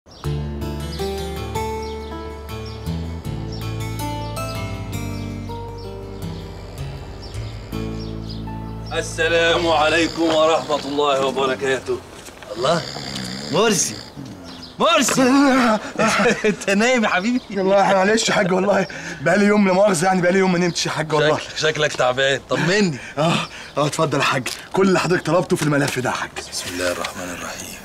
السلام عليكم ورحمة الله وبركاته الله مرسي مرسي انت نايم يا حبيبي والله معلش يا حاج والله بقالي يوم لا مؤاخذه يعني بقالي يوم ما نمتش يا حاج والله شكلك, شكلك تعبان طمني اه اه اتفضل يا حاج كل اللي حضرتك طلبته في الملف ده يا حاج بسم الله الرحمن الرحيم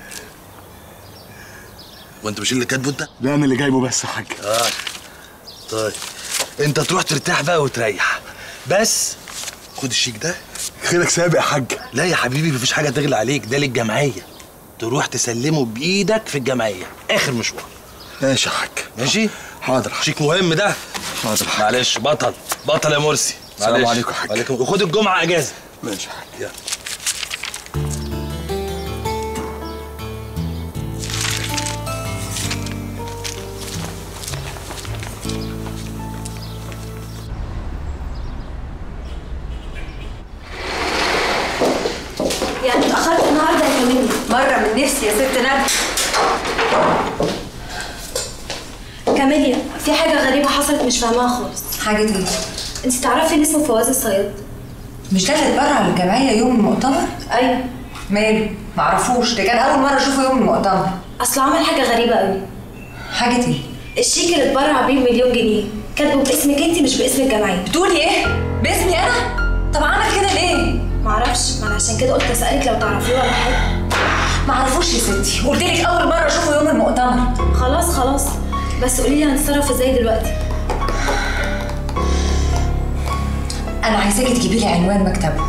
وانت مش اللي كاتبه انت؟ لا انا اللي جايبه بس يا حاج اه طيب انت تروح ترتاح بقى وتريح بس خد الشيك ده خيرك سابق يا حاج لا يا حبيبي مفيش حاجه تغلى عليك ده للجمعيه تروح تسلمه بايدك في الجمعيه اخر مشوار ماشي يا حاج ماشي حاضر يا حاج شيك مهم ده حاضر يا حاج معلش بطل بطل يا مرسي السلام معلش. عليكم يا حاج. عليكم وخد الجمعه اجازه ماشي يا حاج يلا يعني اتأخرت النهارده يا كميني مرة من نفسي يا ست ندى كاميليا في حاجة غريبة حصلت مش فاهماها خالص حاجة ايه؟ انت تعرفي ان اسمه فواز الصياد مش ده اللي اتبرع للجمعية يوم المؤتمر؟ ايوه ماله؟ معرفوش ده كان أول مرة أشوفه يوم المؤتمر اصله عمل حاجة غريبة قوي حاجة ايه؟ الشيك اللي اتبرع بيه مليون جنيه كاتبه باسمك انت مش باسم الجمعية بتقولي ايه؟ باسمي أنا؟ طب عمل كده ليه؟ معرفش ما انا عشان كده قلت اسألك لو تعرفيه ولا حاجة معرفوش يا ستي قلت لك أول مرة أشوفه يوم المؤتمر خلاص خلاص بس قولي لي هنتصرف ازاي دلوقتي أنا عايزاكي تجيبي لي عنوان مكتبه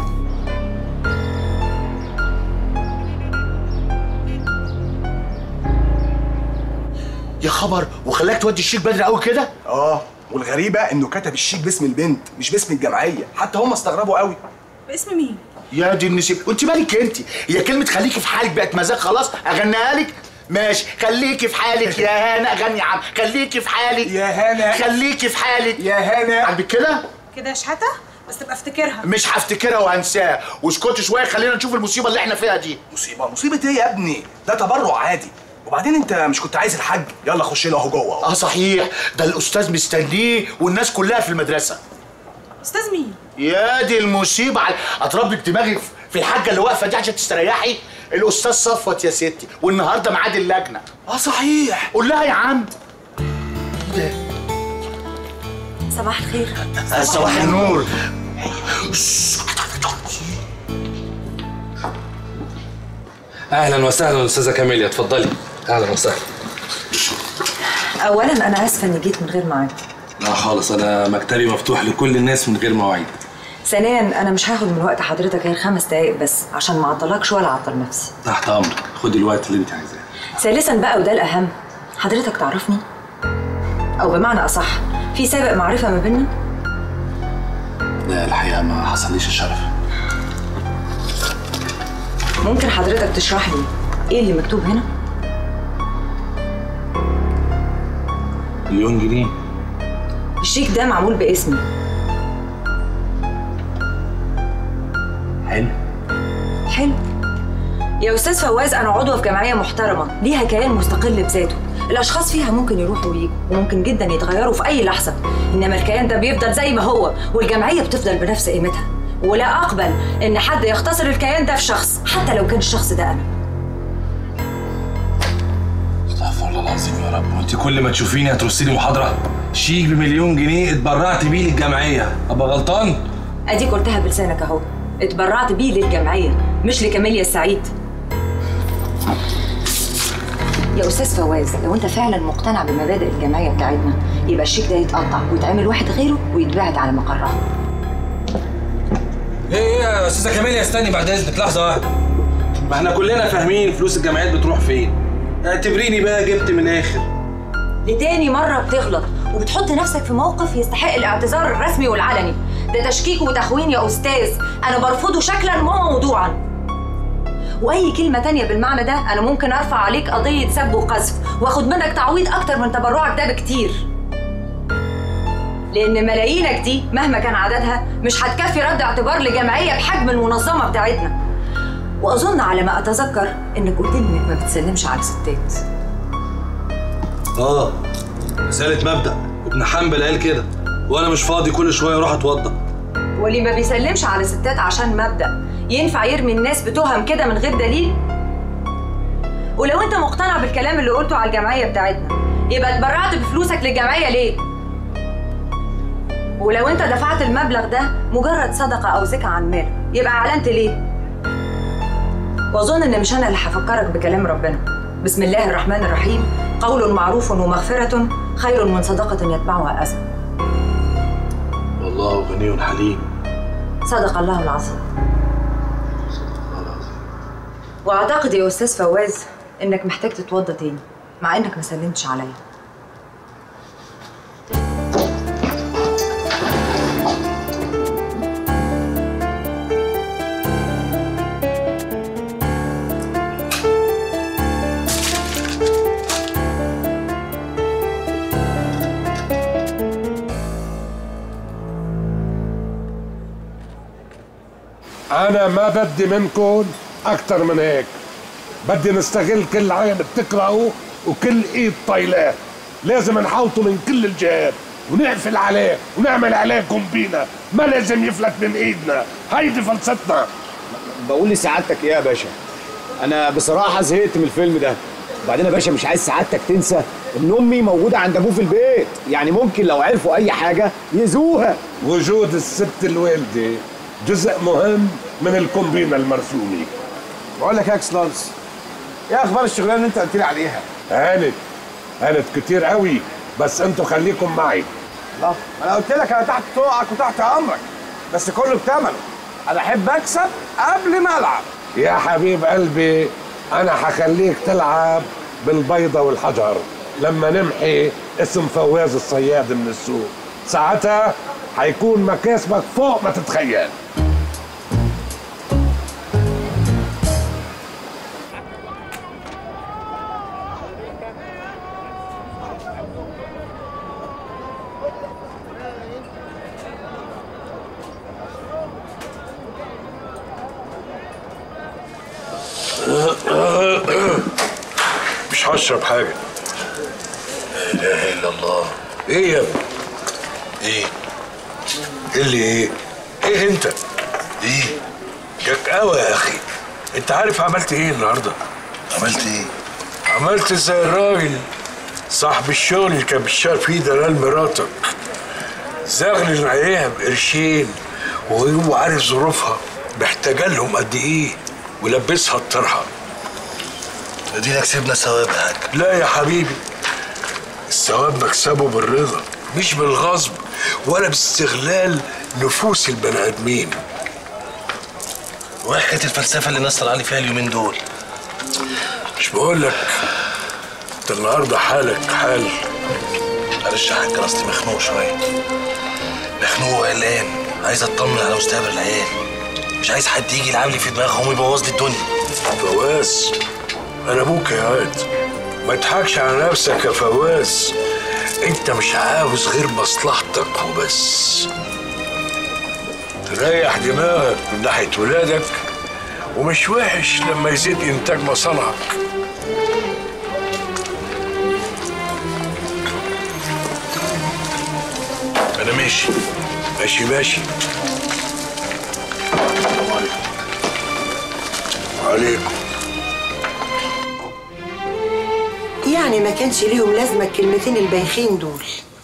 يا خبر وخلاك تودي الشيك بدري قوي كده اه والغريبه انه كتب الشيك باسم البنت مش باسم الجمعيه حتى هم استغربوا قوي باسم مين يا دي النسيب وانت مالك انت هي كلمه خليكي في حالك بقت مزاج خلاص اغنيها لك ماشي خليكي في حالك يا هنا اغني يا عم خليكي في حالك يا هنا. خليكي في حالك يا هنا عاجبك كده كده شحاته بس تبقى افتكرها مش هفتكرها وهنساها واسكتي شويه خلينا نشوف المصيبه اللي احنا فيها دي مصيبه مصيبه ايه يا ابني ده تبرع عادي وبعدين انت مش كنت عايز الحاج يلا خش له اهو جوه اه صحيح ده الاستاذ مستنيه والناس كلها في المدرسه استاذ مين يا دي المصيبه على اضرب لك دماغي في الحاجه اللي واقفه دي عشان تستريحي الاستاذ صفوت يا ستي والنهارده ميعاد اللجنه اه صحيح قول لها يا عم صباح الخير صباح النور اهلا وسهلا استاذه كاميليا اتفضلي اهلا وسهلا أولا أنا آسفة إني جيت من غير ميعاد لا خالص انا مكتبي مفتوح لكل الناس من غير مواعيد ثانيا أنا مش هاخد من وقت حضرتك غير خمس دقايق بس عشان ما أعطلكش ولا أعطل نفسي تحت امرك خدي الوقت اللي انت عايزاه ثالثا بقى وده الأهم حضرتك تعرفني؟ أو بمعنى أصح في سابق معرفة ما بيننا؟ لا الحقيقه ما حصليش الشرف ممكن حضرتك تشرح لي إيه اللي مكتوب هنا؟ مليون جنيه الشيك ده معمول باسمي حلو حلو يا استاذ فواز انا عضوه في جمعيه محترمه ليها كيان مستقل بذاته الاشخاص فيها ممكن يروحوا ويجوا وممكن جدا يتغيروا في اي لحظه انما الكيان ده بيفضل زي ما هو والجمعيه بتفضل بنفس قيمتها ولا اقبل ان حد يختصر الكيان ده في شخص حتى لو كان الشخص ده انا استغفر الله العظيم يا رب وانت كل ما تشوفيني هترصي لي محاضره شيك بمليون جنيه اتبرعت بيه للجمعيه ابقى غلطان اديك قلتها بلسانك اهو اتبرعت بيه للجمعيه مش لكاميليا السعيد يا استاذ فواز لو انت فعلا مقتنع بمبادئ الجمعيه بتاعتنا يبقى الشيك ده يتقطع ويتعمل واحد غيره ويتبعت على مقرها ايه ايه يا استاذه كاميليا استني بعد اذنك لحظه واحده ما احنا كلنا فاهمين فلوس الجمعيات بتروح فين اعتبريني بقى جبت من الاخر لتاني مرة بتغلط وبتحط نفسك في موقف يستحق الاعتذار الرسمي والعلني ده تشكيك وتخوين يا أستاذ أنا برفضه شكلا وموضوعا وأي كلمة تانية بالمعنى ده أنا ممكن أرفع عليك قضية سب وقذف وآخد منك تعويض أكتر من تبرعك ده بكتير لأن ملايينك دي مهما كان عددها مش هتكفي رد اعتبار لجمعية بحجم المنظمة بتاعتنا وأظن على ما أتذكر إنك قلت لي إنك ما بتسلمش على ستات اه رسالة مبدأ ابن حنبل قال كده وانا مش فاضي كل شوية اروح اتوضى واللي ما بيسلمش على ستات عشان مبدأ ينفع يرمي الناس بتهم كده من غير دليل ولو انت مقتنع بالكلام اللي قلته على الجمعية بتاعتنا يبقى اتبرعت بفلوسك للجمعية ليه؟ ولو انت دفعت المبلغ ده مجرد صدقة أو زكاة عن مال يبقى أعلنت ليه؟ وأظن إن مش أنا اللي هفكرك بكلام ربنا بسم الله الرحمن الرحيم قول معروف ومغفرة خير من صدقة يتبعها أذى والله غني حليم صدق الله العظيم واعتقد يا استاذ فواز انك محتاج تتوضى تاني مع انك ما سلمتش عليا انا ما بدي منكم اكتر من هيك بدي نستغل كل عين بتقرأه وكل ايد طايلاه لازم نحوطه من كل الجهات ونقفل عليه ونعمل عليه كومبينة ما لازم يفلت من ايدنا هيدي فلسفتنا بقول لسعادتك ايه يا باشا انا بصراحه زهقت من الفيلم ده وبعدين يا باشا مش عايز سعادتك تنسى ان امي موجوده عند ابوه في البيت يعني ممكن لو عرفوا اي حاجه يزوها وجود الست الوالدة جزء مهم من الكومبينة المرسومة بقول لك يا اكسلانس ايه اخبار الشغلانه اللي انت قلت لي عليها هانت هانت كتير قوي بس انتوا خليكم معي لا ما انا قلت لك انا تحت طوعك وتحت امرك بس كله بتمنه انا احب اكسب قبل ما العب يا حبيب قلبي انا حخليك تلعب بالبيضة والحجر لما نمحي اسم فواز الصياد من السوق ساعتها حيكون مكاسبك فوق ما تتخيل مش هشرب حاجة لا إله إلا الله إيه يا ابني؟ إيه؟ إيه اللي إيه؟ إيه أنت؟ إيه؟ جاك قوي يا أخي أنت عارف عملت إيه النهاردة؟ عملت إيه؟ عملت زي الراجل صاحب الشغل اللي كان بيشتغل فيه دلال مراتك زغلل عليها بقرشين وهو عارف ظروفها محتاجة لهم قد إيه ولبسها الطرحة ادينا كسبنا ثواب يا حاج لا يا حبيبي الثواب مكسبه بالرضا مش بالغصب ولا باستغلال نفوس البني ادمين وايه حكايه الفلسفه اللي الناس طالعه لي فيها اليومين دول مش بقول لك انت النهارده حالك حال معلش يا حاج انا اصلي مخنوق شويه مخنوق وقلقان عايز اطمن على مستقبل العيال مش عايز حد يجي يلعب لي في دماغهم ويبوظ لي الدنيا فواز انا ابوك يا واد ما تضحكش على نفسك يا فواز انت مش عاوز غير مصلحتك وبس تريح دماغك من ناحيه ولادك ومش وحش لما يزيد انتاج مصانعك انا ماشي ماشي ماشي السلام عليكم وعليكم يعني ما كانش ليهم لازمه الكلمتين البايخين دول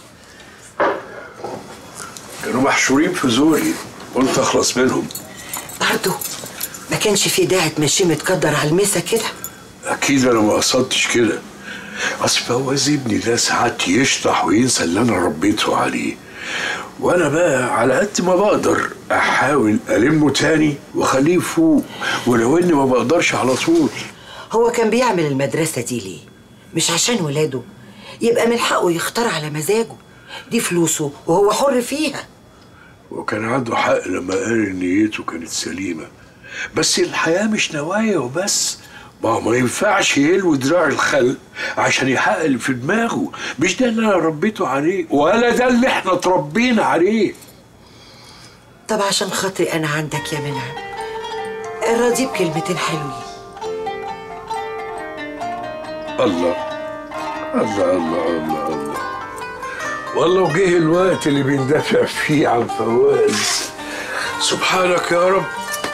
كانوا محشورين في زوري قلت اخلص منهم برضه ما كانش في داعي تمشيه متقدر على المسا كده اكيد انا ما قصدتش كده اصل فواز ابني ده ساعات يشطح وينسى اللي انا ربيته عليه وانا بقى على قد ما بقدر احاول المه تاني واخليه فوق ولو اني ما بقدرش على طول هو كان بيعمل المدرسه دي ليه مش عشان ولاده يبقى من حقه يختار على مزاجه دي فلوسه وهو حر فيها وكان عنده حق لما قال ان نيته كانت سليمه بس الحياه مش نوايا وبس ما هو ما ينفعش يلوي دراع الخلق عشان يحقق اللي في دماغه مش ده اللي انا ربيته عليه ولا ده اللي احنا اتربينا عليه طب عشان خاطري انا عندك يا منعم راضي بكلمتين حلوين الله الله الله الله الله والله وجه الوقت اللي بندافع فيه عن فواز سبحانك يا رب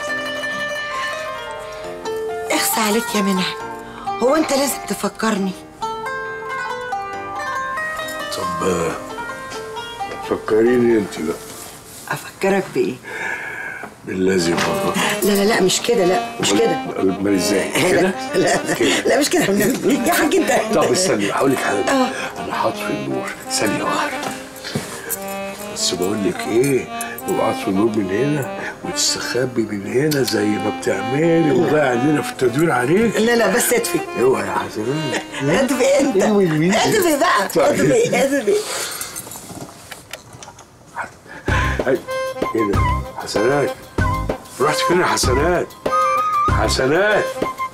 اخسى عليك يا منى هو انت لازم تفكرني طب آه، فكريني انت بقى افكرك بايه بالذي مضى لا لا لا مش كده لا مش كده امال ازاي كده لا لا, لا مش كده يا حاج انت طب استني هقول لك حاجه آه. انا حاطط النور ثانيه واحده بس بقول لك ايه اوعى تطفي النور من هنا وتستخبي من هنا زي ما بتعملي وبقى عندنا في التدوير عليك لا لا بس ادفي اوعى يا حسنات ادفي انت ادفي بقى ادفي ادفي هاي ايه ده حسنات رحت فين يا حسنات حسنات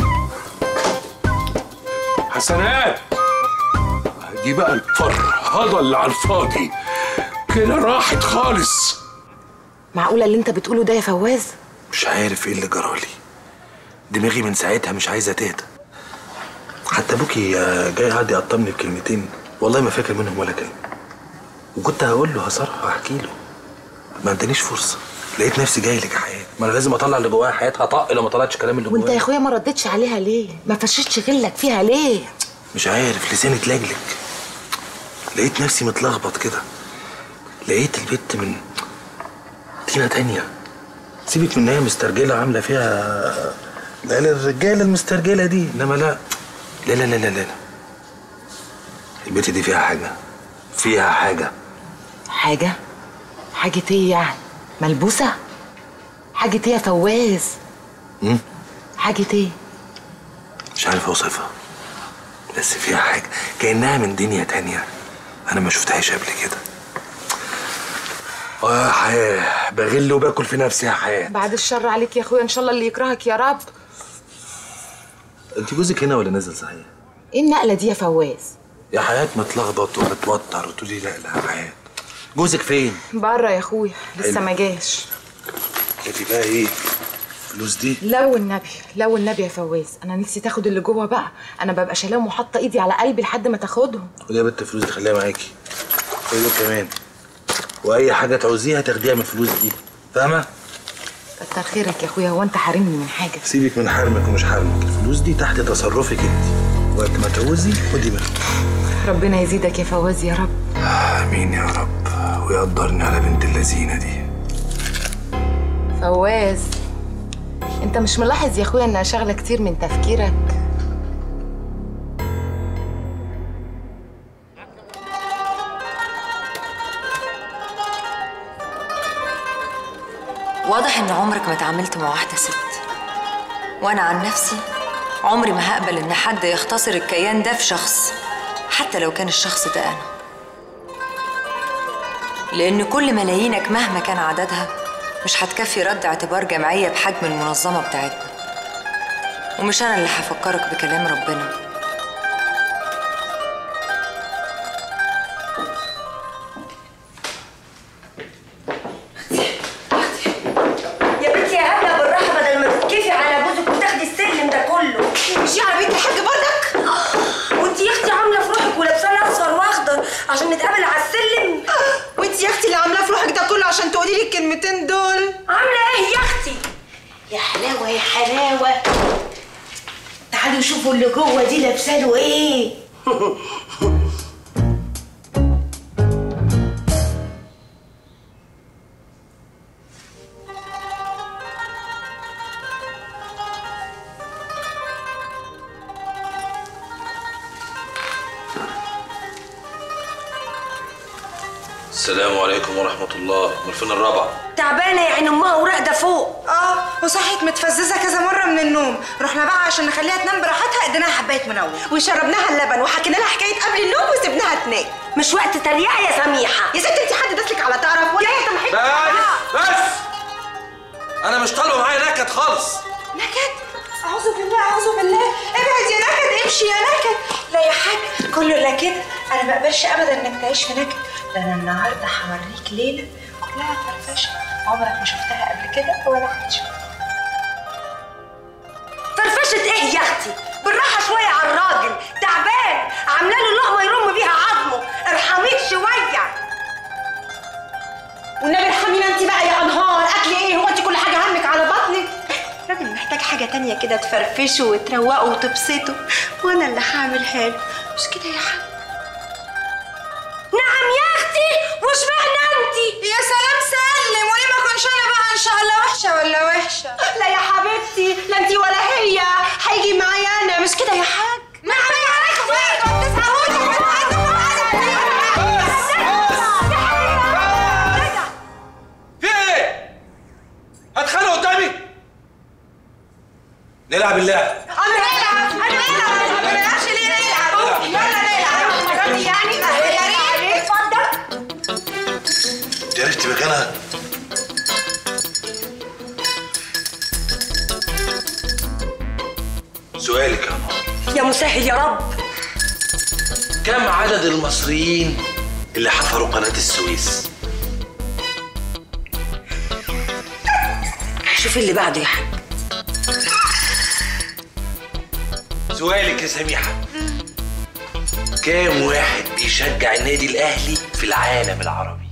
حسنات دي بقى الفرهضة اللي على الفاضي كده راحت خالص معقولة اللي انت بتقوله ده يا فواز؟ مش عارف ايه اللي جرالي دماغي من ساعتها مش عايزه تهدى حتى ابوكي آه، جاي قاعد يقطمني بكلمتين والله ما فاكر منهم ولا كلمه وكنت هقول له هصرح واحكي له ما ادانيش فرصه لقيت نفسي جاي لك يا حياه ما انا لازم اطلع اللي جوايا حياتها طق لو ما طلعتش الكلام اللي وانت يا جوايا اخويا ما ردتش عليها ليه؟ ما فشتش غلك فيها ليه؟ مش عارف لساني اتلجلج لقيت نفسي متلخبط كده لقيت البت من تينا تانية سيبك من ان هي مسترجله عامله فيها لا لا الرجاله المسترجله دي انما لا لا لا لا لا لا البت دي فيها حاجه فيها حاجه حاجة؟ حاجة ايه يعني؟ ملبوسة؟ حاجة ايه يا فواز؟ مم؟ حاجة ايه؟ مش عارف اوصفها بس فيها حاجه كانها من دنيا تانية انا ما شفتهاش قبل كده اه يا حياه بغل وباكل في نفسي يا حياه بعد الشر عليك يا اخويا ان شاء الله اللي يكرهك يا رب انت جوزك هنا ولا نازل صحيح ايه النقلة دي يا فواز؟ يا حياة متلخبط ومتوتر وتقولي لا لا يا حياة جوزك فين؟ بره يا اخويا لسه حلو. ما جاش كانت بقى ايه؟ الفلوس دي لو النبي لو النبي يا فواز انا نفسي تاخد اللي جوه بقى انا ببقى شايلاهم وحاطه ايدي على قلبي لحد ما تاخدهم خدي يا بنت الفلوس دي خليها معاكي خدي دول كمان واي حاجة تعوزيها تاخديها من الفلوس دي فاهمة؟ كتر خيرك يا اخويا هو انت حارمني من حاجه سيبك من حرمك ومش حرمك الفلوس دي تحت تصرفك انت وقت ما تعوزي خدي منها ربنا يزيدك يا فواز يا رب امين يا رب ويقدرني على بنت اللذينة دي فواز انت مش ملاحظ يا اخويا انها شغله كتير من تفكيرك واضح ان عمرك ما اتعاملت مع واحده ست وانا عن نفسي عمري ما هقبل ان حد يختصر الكيان ده في شخص حتى لو كان الشخص ده انا لان كل ملايينك مهما كان عددها مش هتكفي رد اعتبار جمعيه بحجم المنظمه بتاعتنا ومش انا اللي هفكرك بكلام ربنا يا بنتي يا هبله بالراحه بدل ما تتكفي على جوزك وتاخدي السلم ده كله مش على بيت الحاج برضك وانت يا اختي عامله في روحك ولابسه لي اصفر واخضر عشان نتقابل على السلم وانت يا اختي اللي عاملاه في روحك ده كله عشان تقولي لي الكلمتين دول عامله ايه يا اختي يا حلاوة يا حلاوة تعالوا شوفوا اللي جوه دي لابسه له ايه السلام عليكم ورحمة الله امال فين الرابعة؟ تعبانه يا عين امها وراقده فوق اه وصحت متفززه كذا مره من النوم رحنا بقى عشان نخليها تنام براحتها اديناها حبايه منوم وشربناها اللبن وحكينا لها حكايه قبل النوم وسبناها تنام مش وقت تريقه يا سميحه يا ست انت حد داسلك على طرف ولا هي سمحت بس بس انا مش طالبه معايا نكد خالص نكد اعوذ بالله اعوذ بالله ابعد يا نكد امشي يا نكد لا يا حاج كله لا كده انا ما اقبلش ابدا انك تعيش في نكد ده انا النهارده هوريك ليله كلها فرفشه عمرك ما شفتها قبل كده ولا هتشوفها فرفشه ايه يا اختي بالراحه شويه على الراجل تعبان عامله له لقمه محتاج حاجه تانية كده تفرفشه وتروقه وتبسطه وانا اللي هعملها له مش كده يا حاج نعم يا اختي وش معنى انت يا سلام سلم وليه ما كنش انا بقى ان شاء الله وحشه ولا وحشه لا يا حبيبتي لا انت ولا هي هيجي معايا انا مش كده يا حاج نعم يا حاج في ايه؟ هتخانقوا قدامي؟ نلعب اللعب انا نلعب انا نلعب ما نلعبش ليه نلعب يلا نلعب المره دي يعني يا ريت اتفضل انت عرفت مكانها؟ سؤالك يا نهار يا مسهل يا رب كم عدد المصريين اللي حفروا قناة السويس؟ شوف اللي بعده يا حاج سؤالك يا سميحة كام واحد بيشجع النادي الأهلي في العالم العربي؟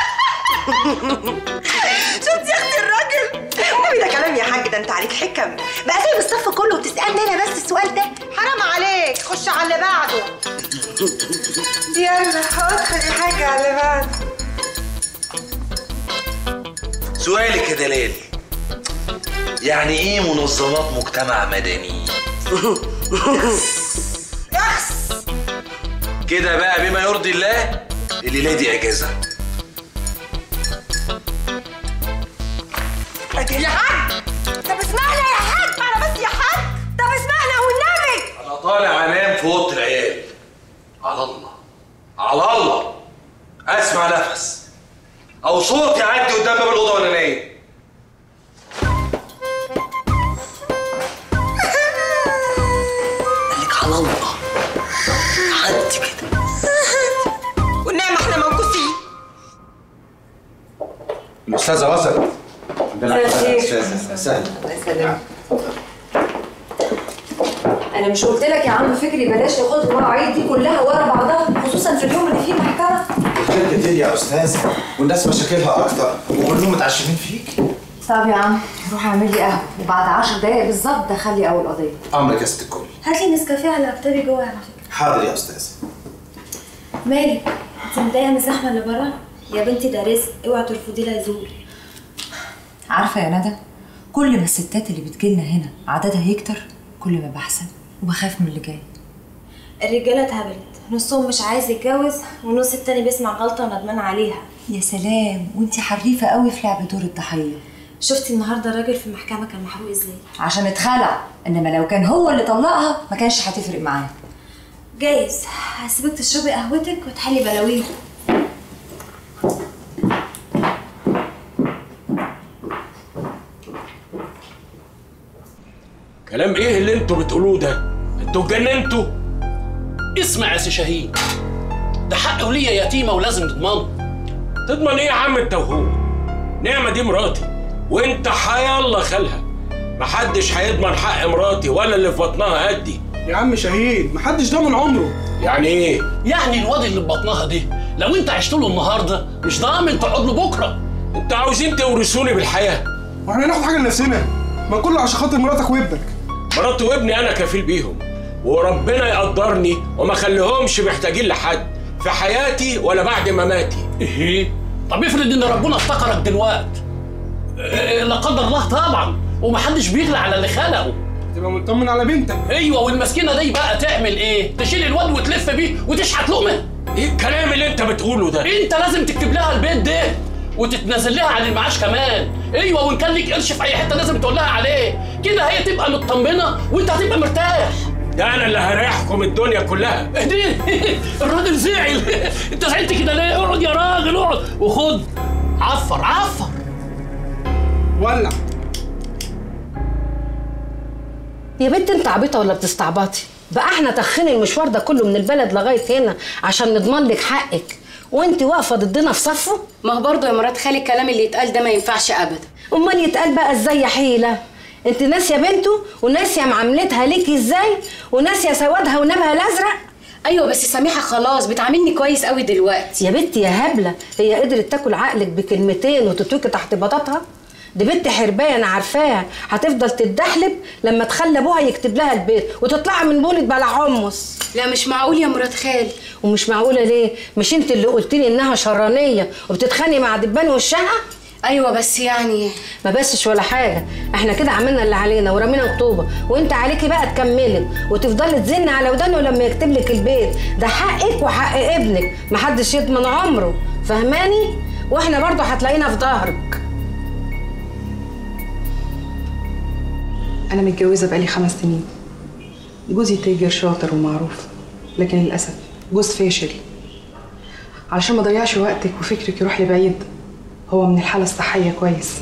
شفت يا اختي الراجل النبي ده كلام يا حاج ده انت عليك حكم بقى سايب الصف كله وتسالني انا بس السؤال ده حرام عليك خش على اللي بعده يلا ادخل يا حاج على اللي بعده سؤالك يا دلال يعني ايه منظمات مجتمع مدني؟ كده بقى بما يرضي الله الليلة دي اجازة يا حاج طب اسمعنا يا حاج انا بس يا حاج طب اسمعنا والنبي انا طالع انام في اوضه العيال على الله على الله اسمع نفس او صوت يعدي قدام باب الاوضه وانا نايم قالك على الله حد كده والنعمه احنا موجودين الاستاذه وصلت مساء الخير. سهل الله يسلمك انا مش قلت لك يا عم فكري بلاش تاخد المواعيد دي كلها ورا بعضها خصوصا في اليوم اللي فيه محكمه كتير كتير يا استاذه والناس مشاكلها اكتر وكلهم متعشمين فيك طب يا عم روح اعمل لي قهوه وبعد 10 دقايق بالظبط دخل لي اول قضيه امرك يا ست الكل هات لي نسكافيه على مكتبي جوه على فكره حاضر يا استاذه مالك انت متضايقه من الزحمه اللي بره يا بنتي ده رزق اوعي ترفضي لها زول عارفه يا ندى كل ما الستات اللي بتجيلنا هنا عددها يكتر كل ما بحسن وبخاف من اللي جاي الرجاله اتهبلت نصهم مش عايز يتجوز والنص التاني بيسمع غلطه وندمان عليها يا سلام وانتي حريفه قوي في لعب دور الضحيه شفتي النهارده الراجل في المحكمه كان محروق ازاي عشان اتخلع انما لو كان هو اللي طلقها ما كانش هتفرق معاه جايز هسيبك تشربي قهوتك وتحلي بلاويهم كلام ايه اللي انتوا بتقولوه ده؟ انتوا اتجننتوا؟ اسمع يا سي شاهين ده حق ولية يتيمة ولازم تضمنه تضمن ايه يا عم التوهوم؟ نعمة دي مراتي وانت حيالله خالها محدش هيضمن حق مراتي ولا اللي في بطنها قدي يا عم شاهين محدش ضامن عمره يعني ايه؟ يعني الواد اللي في بطنها دي لو انت عشت له النهارده مش ضامن تقعد له بكره انتوا عاوزين تورثوني بالحياه واحنا ناخد حاجه لنفسنا ما كله عشان خاطر مراتك وابنك مراتي وابني انا كفيل بيهم وربنا يقدرني وما خليهمش محتاجين لحد في حياتي ولا بعد مماتي ايه طب افرض ان ربنا افتكرك دلوقتي إيه لا قدر الله طبعا ومحدش بيغلى على اللي خلقه تبقى مطمن على بنتك ايوه والمسكينه دي بقى تعمل ايه تشيل الواد وتلف بيه وتشحت لقمه ايه الكلام اللي انت بتقوله ده انت لازم تكتب لها البيت ده وتتنازل لها عن المعاش كمان ايوه وان كان ليك قرش في اي حته لازم تقول لها عليه كده هي تبقى مطمنه وانت هتبقى مرتاح ده انا اللي هريحكم الدنيا كلها اهدي الراجل زعل انت زعلت كده ليه اقعد يا راجل اقعد وخد عفر عفر ولع يا بنت انت عبيطه ولا بتستعبطي بقى احنا طخين المشوار ده كله من البلد لغايه هنا عشان نضمن لك حقك وانت واقفه ضدنا في صفه ما هو برضه يا مرات خالي الكلام اللي يتقال ده ما ينفعش ابدا امال يتقال بقى ازاي يا حيله انت ناسيه بنته وناسيه معاملتها ليكي ازاي وناسيه سوادها ونبها الازرق ايوه بس سميحه خلاص بتعاملني كويس قوي دلوقتي يا بنتي يا هبله هي قدرت تاكل عقلك بكلمتين وتتوكي تحت بطاطها دي بنت حربايه انا عارفاها هتفضل تتدحلب لما تخلي ابوها يكتب لها البيت وتطلع من بولد بلا حمص لا مش معقول يا مرات خالي ومش معقوله ليه مش انت اللي قلت لي انها شرانيه وبتتخانقي مع دبان وشها ايوه بس يعني ما بسش ولا حاجه احنا كده عملنا اللي علينا ورمينا الطوبه وانت عليكي بقى تكملي وتفضلي تزن على ودانه لما يكتب لك البيت ده حقك وحق ابنك محدش يضمن عمره فهماني واحنا برضه هتلاقينا في ظهرك أنا متجوزة بقالي خمس سنين جوزي تاجر شاطر ومعروف لكن للأسف جوز فاشل علشان ما ضيعش وقتك وفكرك يروح لبعيد هو من الحالة الصحية كويس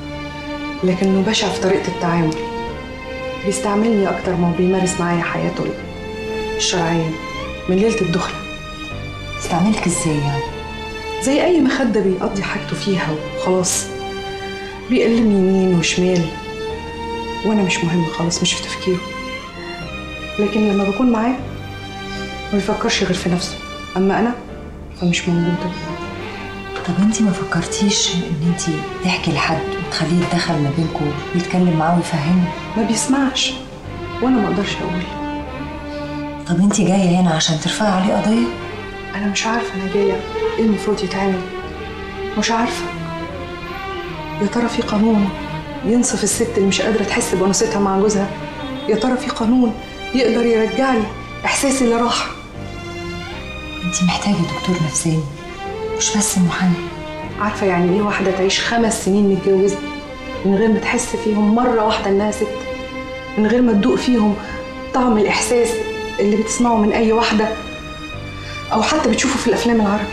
لكنه بشع في طريقة التعامل بيستعملني أكتر ما هو بيمارس معايا حياته الشرعية من ليلة الدخلة استعملك ازاي يعني؟ زي أي مخدة بيقضي حاجته فيها وخلاص بيقلم يمين وشمال وانا مش مهم خالص مش في تفكيره لكن لما بكون معاه ما بيفكرش غير في نفسه اما انا فمش موجوده طب انت ما فكرتيش ان انت تحكي لحد وتخليه يتدخل ما بينكم ويتكلم معاه ويفهمه ما بيسمعش وانا ما اقدرش اقول طب انت جايه هنا عشان ترفعي عليه قضيه انا مش عارفه انا جايه ايه المفروض يتعمل مش عارفه يا ترى في قانون ينصف الست اللي مش قادره تحس بانوثتها مع جوزها يا ترى في قانون يقدر يرجع لي احساسي اللي راح انت محتاجه دكتور نفساني مش بس محامي عارفه يعني ايه واحده تعيش خمس سنين متجوزه من غير ما تحس فيهم مره واحده انها ست من غير ما تدوق فيهم طعم الاحساس اللي بتسمعه من اي واحده او حتى بتشوفه في الافلام العربي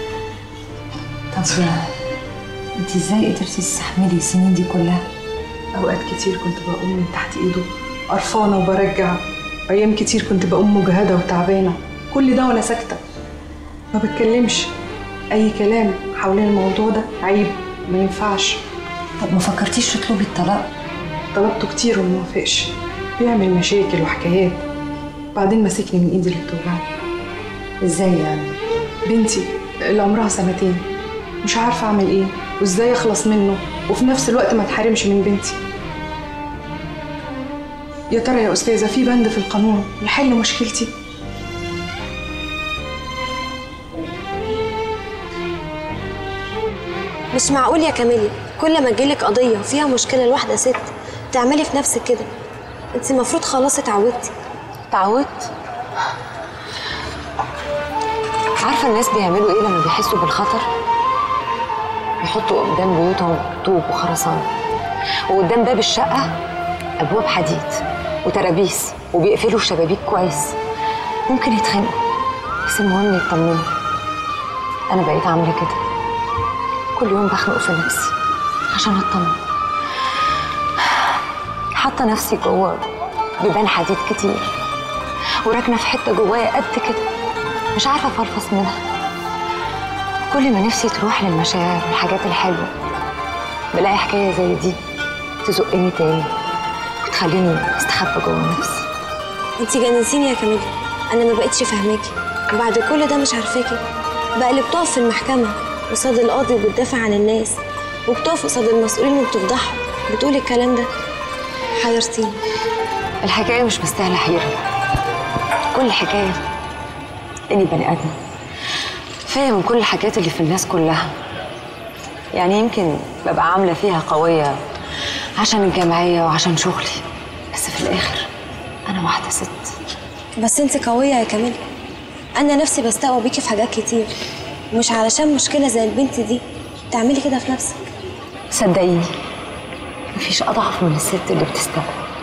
طب انت ازاي قدرتي تستحملي السنين دي كلها اوقات كتير كنت بقوم من تحت ايده قرفانه وبرجع ايام كتير كنت بقوم مجهده وتعبانه كل ده وانا ساكته ما بتكلمش اي كلام حوالين الموضوع ده عيب ما ينفعش طب ما فكرتيش تطلبي الطلاق طلبته كتير وما وافقش بيعمل مشاكل وحكايات بعدين ماسكني من ايدي اللي بتوجعني ازاي يعني بنتي اللي عمرها سنتين مش عارفه اعمل ايه وازاي اخلص منه وفي نفس الوقت ما اتحرمش من بنتي يا ترى يا استاذه في بند في القانون يحل مشكلتي مش معقول يا كاميليا كل ما تجيلك قضية فيها مشكلة لواحدة ست تعملي في نفسك كده انت المفروض خلاص اتعودتي اتعودت عارفه الناس بيعملوا ايه لما بيحسوا بالخطر يحطوا قدام بيوتهم طوب وخرسانه وقدام باب الشقه ابواب حديد وترابيس وبيقفلوا الشبابيك كويس ممكن يتخانقوا بس المهم يطمنوا انا بقيت عامله كده كل يوم بخنق في نفسي عشان اطمن حاطه نفسي جوه بيبان حديد كتير وراكنه في حته جوايا قد كده مش عارفه افرفص منها كل ما نفسي تروح للمشاعر والحاجات الحلوه بلاقي حكايه زي دي تزقني تاني وتخليني استخبى جوه نفسي انت جننتيني يا كاميليا انا ما بقتش فاهماكي وبعد كل ده مش عارفاكي بقى اللي بتقف في المحكمة قصاد القاضي وبتدافع عن الناس وبتقف قصاد المسؤولين وبتفضحهم بتقول الكلام ده حيرتيني الحكايه مش مستاهله حيره كل حكايه اني بني ادم فيا من كل الحاجات اللي في الناس كلها يعني يمكن ببقى عامله فيها قويه عشان الجمعيه وعشان شغلي بس في الاخر انا واحده ست بس انت قوية يا كاميليا انا نفسي بستقوى بيكي في حاجات كتير مش علشان مشكلة زي البنت دي تعملي كده في نفسك صدقيني مفيش اضعف من الست اللي بتستقوى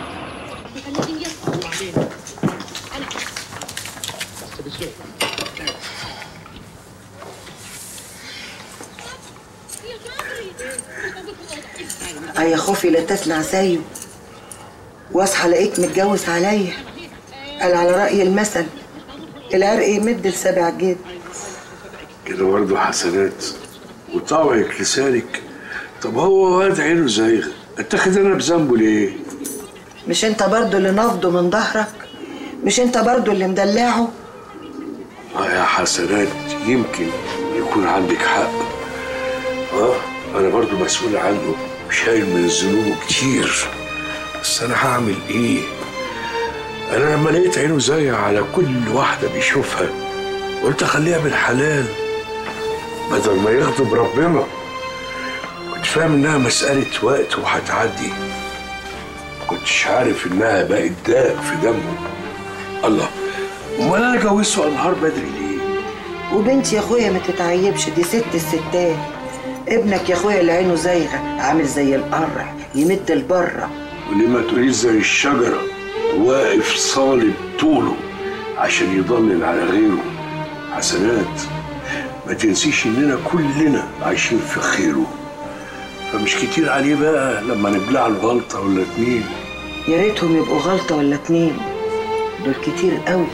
يا خوفي لا تسمع زيه واصحى الاقيك متجوز عليا قال على رأي المثل العرق يمد لسبع جد كده برضه حسنات وطوعك لسانك طب هو واد عينه زايغه اتاخد انا بذنبه ليه؟ مش انت برضو اللي نافضه من ظهرك مش انت برضو اللي مدلعه اه يا حسنات يمكن يكون عندك حق اه انا برضه مسؤول عنه وشايل من ذنوبه كتير بس انا هعمل ايه انا لما لقيت عينه زي على كل واحده بيشوفها قلت اخليها بالحلال بدل ما يغضب ربنا كنت فاهم انها مساله وقت وهتعدي كنتش عارف انها بقت داء في دمه الله امال انا جوزته على النهار بدري ليه وبنتي يا اخويا ما تتعيبش دي ست الستات ابنك يا اخويا اللي عينه زايغه عامل زي القرع يمد لبره وليه ما تقوليش زي الشجرة واقف صالب طوله عشان يضلل على غيره حسنات ما تنسيش اننا كلنا عايشين في خيره فمش كتير عليه بقى لما نبلع له غلطة ولا اتنين يا ريتهم يبقوا غلطه ولا اتنين دول كتير قوي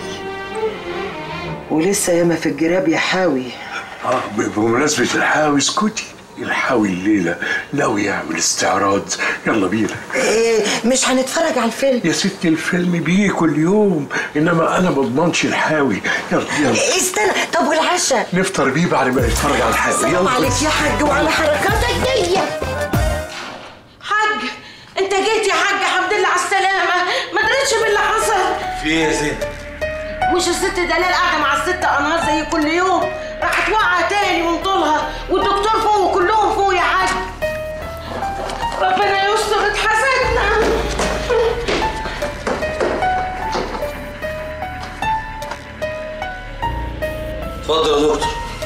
ولسه ياما في الجراب يا حاوي اه ب- بمناسبة الحاوي اسكتي الحاوي الليلة ناوي يعمل استعراض يلا بينا إيه مش هنتفرج على الفيلم يا ستي الفيلم بيجي كل يوم انما انا ما اضمنش الحاوي يلا يلا استنى طب والعشاء نفطر بيه بعد ما نتفرج على الحاوي سلام يلا عليك يا حاج وعلى حركاتك دي حاج انت جيت يا حاج الحمد لله على السلامه ما دريتش باللي حصل في ايه يا زين مش الست دلال قاعده مع الست انهار زي كل يوم راحت واقعه تاني من طولها والدكتور فوق وكلهم فوق يا حاج ربنا يستر اتحسدنا اتفضل يا دكتور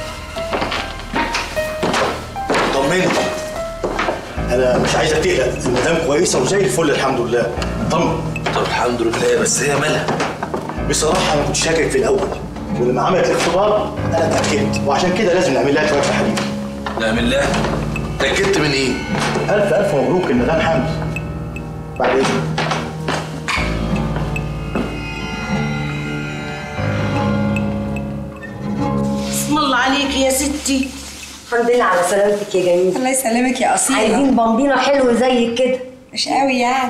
طمني انا مش عايزك تقلق المدام كويسه وزي الفل الحمد لله طمن طب الحمد لله بس هي مالها بصراحه انا كنت شاكك في الاول ولما عملت الاختبار انا اتاكدت وعشان كده لازم نعمل لها شويه تحاليل نعمل لها اتاكدت من ايه الف الف مبروك المدام حمدي بعد اذنك بسم الله عليك يا ستي الحمد لله على سلامتك يا جميل الله يسلمك يا اصيله عايزين بامبينو حلو زيك كده مش قوي يعني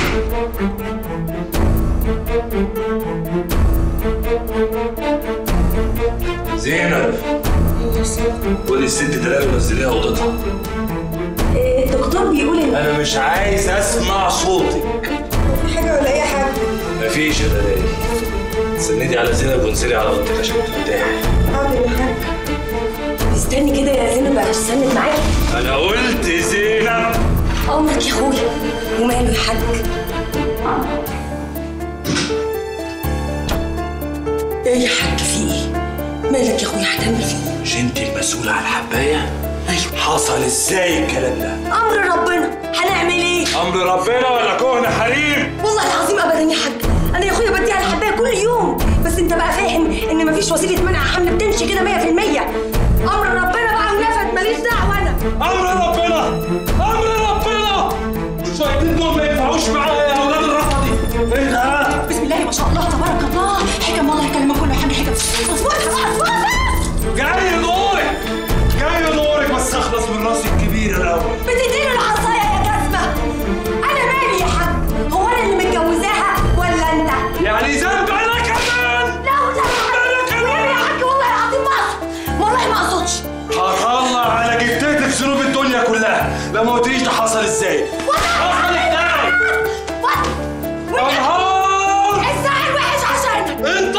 زينب خدي الست دلال ونزليها اوضتها الدكتور بيقول ان انا مش عايز اسمع صوتك في حاجه ولا ايه يا حاج مفيش يا دلال سندي على زينب وانزلي على اوضتك عشان ترتاحي حاضر يا حاج استني كده يا زينب عشان استنت معاكي انا قلت زينب امرك يا اخويا وماله يا حاج ايه يا حاج في ايه مالك يا اخويا هتعمل فيه مش انت المسؤولة عن الحباية؟ ايوه حصل ازاي الكلام ده؟ امر ربنا هنعمل ايه امر ربنا ولا كهنة حريم؟ والله العظيم ابدا يا حاج انا يا اخويا بديها الحبايه كل يوم بس انت بقى فاهم ان مفيش وسيله منع حمل بتمشي كده 100% امر ربنا بقى ونفد ماليش دعوه انا امر ربنا امر ربنا شويتين دول ما ينفعوش معايا يا اولاد الرفضي ايه ده؟ بسم الله ما شاء الله تبارك الله حكم الله يكلمك كله يا حاج حكم اصبر اصبر جاي دورك جاي دورك بس اخلص من راسي الكبير الاول بتديله العصايه يا جزمه انا مالي يا حاج هو انا اللي متجوزاها ولا انت يعني ذنب انا كمان لا ولا انا كمان يا حاج والله العظيم ما اقصد والله ما اقصدش هطلع على جدتك ذنوب الدنيا كلها لو ما قلتليش ده حصل ازاي حصل ازاي انهار الساعه الوحش عشانك انت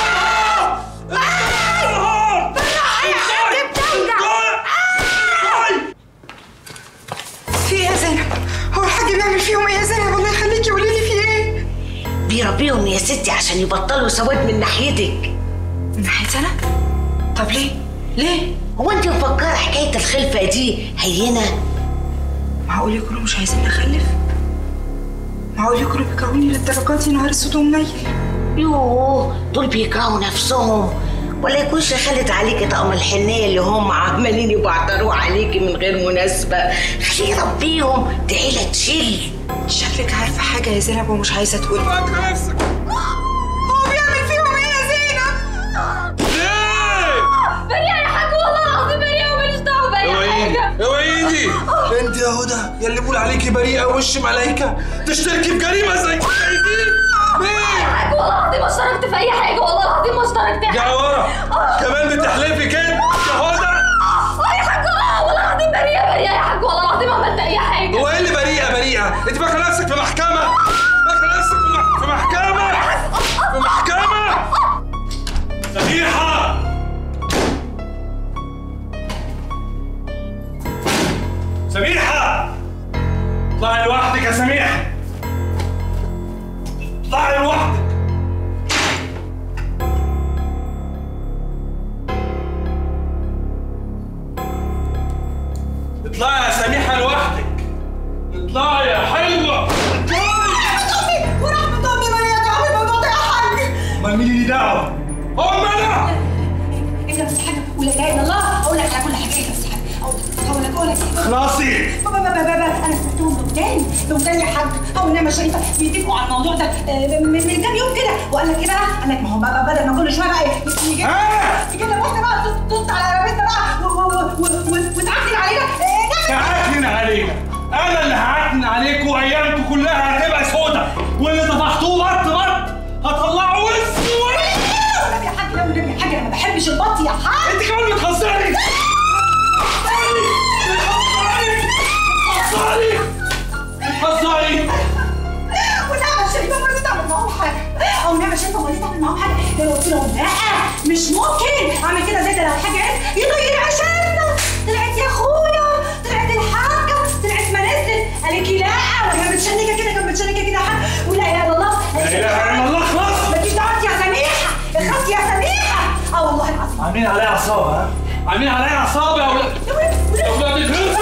في ايه يا زينب هو الحاج بيعمل فيهم ايه يا زينب الله يخليكي قولي لي في ايه بيربيهم يا ستي عشان يبطلوا سواد من ناحيتك من ناحيتي انا طب ليه ليه هو انت مفكره حكايه الخلفه دي هينه معقول يكونوا مش عايزين نخلف معقول يكونوا بيكرهوني للدرجات دي نهار اسود ومنيل يوه دول بيكرهوا نفسهم ولا يكونش خلت عليكي طقم الحنيه اللي هم عمالين يبعتروه عليكي من غير مناسبه خليه ربيهم دي عيله تشيل شكلك عارفه حاجه يا زينب ومش عايزه تقولي فاكره نفسك هو بيعمل فيهم ايه يا زينب بريئة يا حاج والله العظيم بريئة وماليش دعوة بأي حاجة اوعي ايدي انت يا هدى يا اللي بقول عليكي بريئه وش ملايكه تشتركي في جريمه زي زي دي يا حاج والله العظيم ما اشتركت في أي حاجة والله العظيم ما اشتركت يا يا حاج ورا كمان بتحلفي كده يا هدى اه يا حاج اه والله العظيم بريئة بريئة يا حاج والله العظيم ما عملت أي حاجة هو ايه انت فاكره نفسك في محكمه فاكره نفسك في مح- في محكمه في محكمه سميحه سميحه اطلعي لوحدك يا سميحه اطلعي لوحدك اطلعي يا سميحه لوحدك اطلعي يا حلوه اطلعي ورحمة أمي ما يدعم الموضوع ده يا حاج امال مين اللي دعوه؟ هم انا انت بس حاجة ولا اله الا الله اقول لك على كل حاجة انت بس حاجة اقول لك اقول لك اقول لك خلاصي. بابا بابا بابا انا سمعتهم قدام قدام يا حاج او انما شريفة بيتفقوا على الموضوع ده آه، من من كام يوم كده وقال لك ايه بقى؟ قال لك ما هو بقى بدل ما كل شوية بقى يجي يجي لنا واحدة بقى تنط على عربيتنا بقى و- و- و- و- وتعدل علينا آه، تعكنن علينا انا اللي هعكنن عليكم وايامكم كلها هتبقى سودة واللي طفحتوه بط بط هطلعه اسود والنبي يا حاج لا والنبي يا حاج انا ما بحبش البط يا حاج انت كمان بتهزري بتهزري بتهزري ونعمة شريفة مرة تعمل معاهم حاجة أو نعمة شريفة مرة تعمل معاهم حاجة ده أنا قلت لهم لا مش ممكن أعمل كده زي ده لو حاجة عرف يغير عشاننا طلعت يا أخويا طلعت الحاجة طلعت ما نزلت قالت لي لا وهي متشنكة كده كانت متشنكة كده حاجة ولا إله إلا الله لا إله إلا الله، خلاص. مالكيش دعوة يا سميحة اخلصي يا سميحة أه والله العظيم عاملين عليا عصابة ها عاملين عليا عصابة يا ولاد يا ولاد الهرس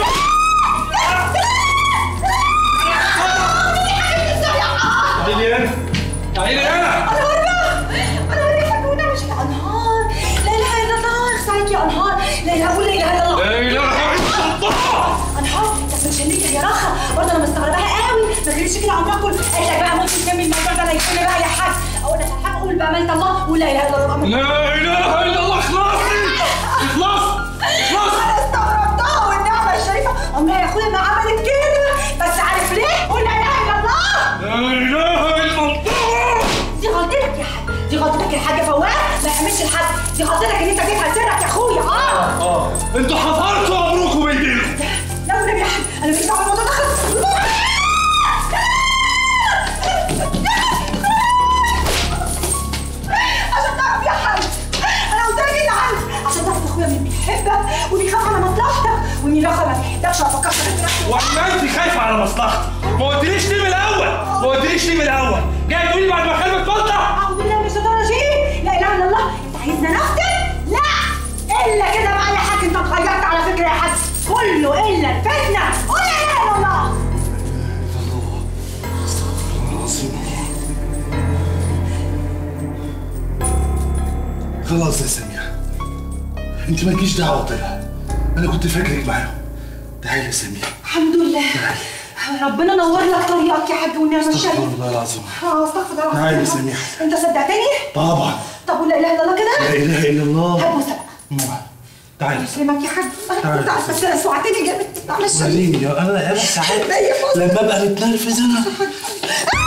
تعالي هنا تعالي هنا أنا ورا أنا ورا يا حبيبي مش أنهار لا إله إلا الله اخس عليك يا أنهار لا إله أقول لا إله إلا الله لا إله إلا الله أنهار بس مش هنيك يا رخا برضه أنا مستغرباها قوي ما كانتش كده عمرها كل قالت لك بقى ممكن تسمي الموضوع ده لا يكون بقى يا حاج أقول لك الحاج أقول بأمانة الله ولا إله إلا الله لا إله إلا الله خلاصي اخلص اخلص أنا استغربتها والنعمة الشريفة عمرها يا أخويا ما عملت كده بس عارف ليه؟ قول لا إله إلا الله لا إله إلا الله دي غلطتك يا حاج دي غلطتك يا حاج فواز ما يعملش الحاج دي غلطتك ان انت جيت سرك يا اخويا اه اه انتوا حفرتوا عمركم بايديكم لا والنبي يا حاج انا مش دعوه بالموضوع ده خالص عشان تعرف يا حاج انا قلت لك كده عنك عشان تعرف اخويا مين بيحبك وبيخاف على مصلحتك ومين رخا ما بيحبكش وما بيفكرش غير في نفسه ولا انت خايفه على مصلحتي ما قلتليش ليه من الاول ما قلتليش ليه من الاول جاي تقولي بعد ما كلمك فتره اعوذ بالله من الشيطان الرجيم لا اله الا الله انت عايزنا نفتن لا الا كده بقى يا حاج انت اتغيرت على فكره يا حاج كله الا الفتنه ولا اله الا الله خلاص يا سميحة انت مالكيش دعوة طلع انا كنت فاكرك معاهم تعالي يا سميحة الحمد لله ربنا نور لك طريقك يا حاج والنعمه استغفر الشريفه الله العظيم اه استغفر الله تعالي يا العظيم. سميحة. انت صدقتني طبعا طب ولا اله الا الله كده لا اله الا الله هات مسابقه تعالي يسلمك يا حاج تعالي. تعال بس انا سوعتني جامد معلش وريني يا انا انا ساعات لا يا فندم. لما ابقى متنرفز انا آه!